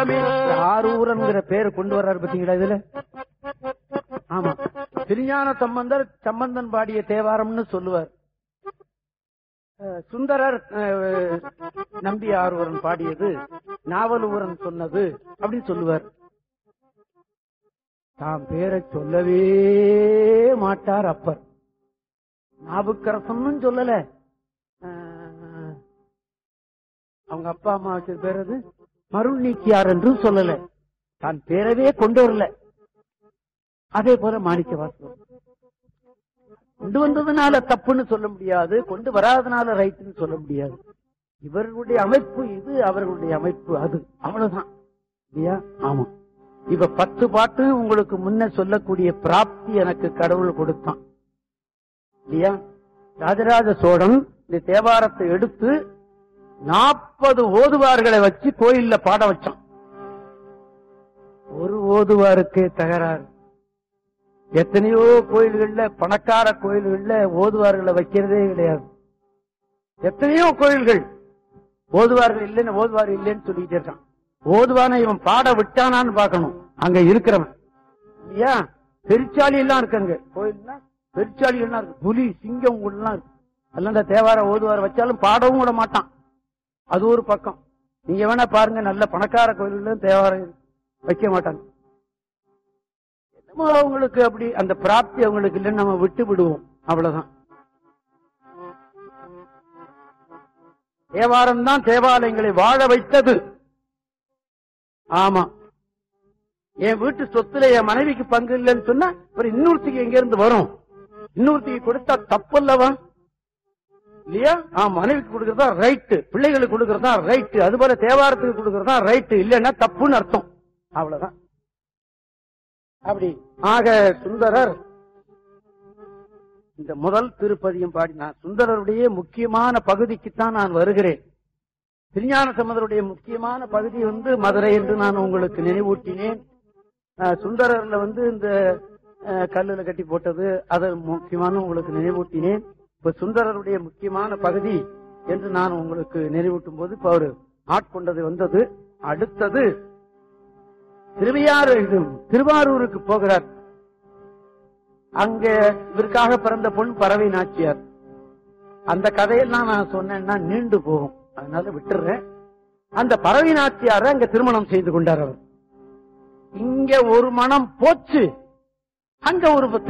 எல்லாமே ஆரூரன்ங்கிற பேரை கொண்டு வர்றாரு பாத்தீங்களா இதுல ஆமா திருஞான சம்பந்தர் சம்பந்தன் பாடிய தேவாரம்னு சொல்லுவார் அஹ், சுந்தரர் அஹ், நம்பி ஆரூரன் பாடியது நாவலூரன் சொன்னது அப்படின்னு சொல்லுவார் தாம் பேரை சொல்லவே மாட்டார் அப்பர் நாவுக்கரசன் சொல்லல அஹ், அவங்க அப்பா அம்மா வச்ச பேர் அது மருள் நீக்கியார் என்றும் சொல்லல தான் பேரவே கொண்டு வரல அதே போல மாணிக்க வாசகம் கொண்டு வந்ததுனால தப்புன்னு சொல்ல முடியாது கொண்டு வராதனால ரைட்னு சொல்ல முடியாது இவர்களுடைய அமைப்பு இது அவர்களுடைய அமைப்பு அது அவ்வளவுதான் இல்லையா ஆமா இப்ப பத்து பாட்டு உங்களுக்கு முன்ன சொல்லக்கூடிய பிராப்தி எனக்கு கடவுள் கொடுத்தான் இல்லையா ராஜராஜ சோழன் இந்த தேவாரத்தை எடுத்து நாற்பது ஓதுவார்களை வச்சு கோயில்ல பாட வச்சான் ஒரு ஓதுவாருக்கே தகராறு எத்தனையோ கோயில்கள்ல பணக்கார கோயில்கள்ல ஓதுவார்களை வைக்கிறதே கிடையாது எத்தனையோ கோயில்கள் ஓதுவார்கள் இல்லைன்னு ஓதுவார் இல்லைன்னு சொல்லிட்டு இருக்கான் ஓதுவான இவன் பாட விட்டானான்னு பார்க்கணும் அங்க இருக்கிறவன் இல்லையா பெருச்சாளி எல்லாம் இருக்கு அங்க கோயில்னா பெருச்சாளி எல்லாம் இருக்கு புலி சிங்கம் எல்லாம் இருக்கு அதெல்லாம் இந்த தேவார ஓதுவார வச்சாலும் பாடவும் விட மாட்டான் அது ஒரு பக்கம் நீங்க வேணா பாருங்க நல்ல பணக்கார கோயில்களும் தேவாரம் வைக்க மாட்டாங்க என்னமோ அவங்களுக்கு அப்படி அந்த பிராப்தி அவங்களுக்கு இல்லைன்னு நம்ம விட்டு விடுவோம் அவ்வளவுதான் தேவாரம் தான் தேவாலயங்களை வாழ வைத்தது ஆமா என் வீட்டு சொத்துல என் மனைவிக்கு பங்கு இல்லைன்னு சொன்னா அப்புறம் இன்னொருத்திக்கு எங்க இருந்து வரும் இன்னொருத்திக்கு கொடுத்தா தப்பல்லவா இல்லையா ஆ மனைவிக்கு கொடுக்கறதா ரைட்டு பிள்ளைகளுக்கு கொடுக்கறதா ரைட்டு அது போல தேவாரத்துக்கு கொடுக்கறதா ரைட்டு இல்லைன்னா தப்புன்னு அர்த்தம் அவ்வளவுதான் அப்படி ஆக சுந்தரர் இந்த முதல் திருப்பதியும் பாடினார் சுந்தரருடைய முக்கியமான பகுதிக்குத்தான் நான் வருகிறேன் திருஞான சம்பந்தருடைய முக்கியமான பகுதி வந்து மதுரை என்று நான் உங்களுக்கு நினைவூட்டினேன் அஹ், சுந்தரர்ல வந்து இந்த அஹ், கல்லுல கட்டி போட்டது அதை முக்கியமான உங்களுக்கு நினைவூட்டினேன் இப்ப சுந்தரருடைய முக்கியமான பகுதி என்று நான் உங்களுக்கு நினைவூட்டும் போது இப்ப அவரு ஆட்கொண்டது வந்தது அடுத்தது திருவையாறு இது திருவாரூருக்கு போகிறார் அங்க இவருக்காக பிறந்த பொன் பறவை நாச்சியார் அந்த கதையெல்லாம் நான் சொன்னேன்னா நீண்டு போகும் அதனால விட்டுறேன் அந்த பறவை நாச்சியார அங்க திருமணம் செய்து கொண்டார் அவர் இங்க ஒரு மனம் போச்சு அங்க ஒரு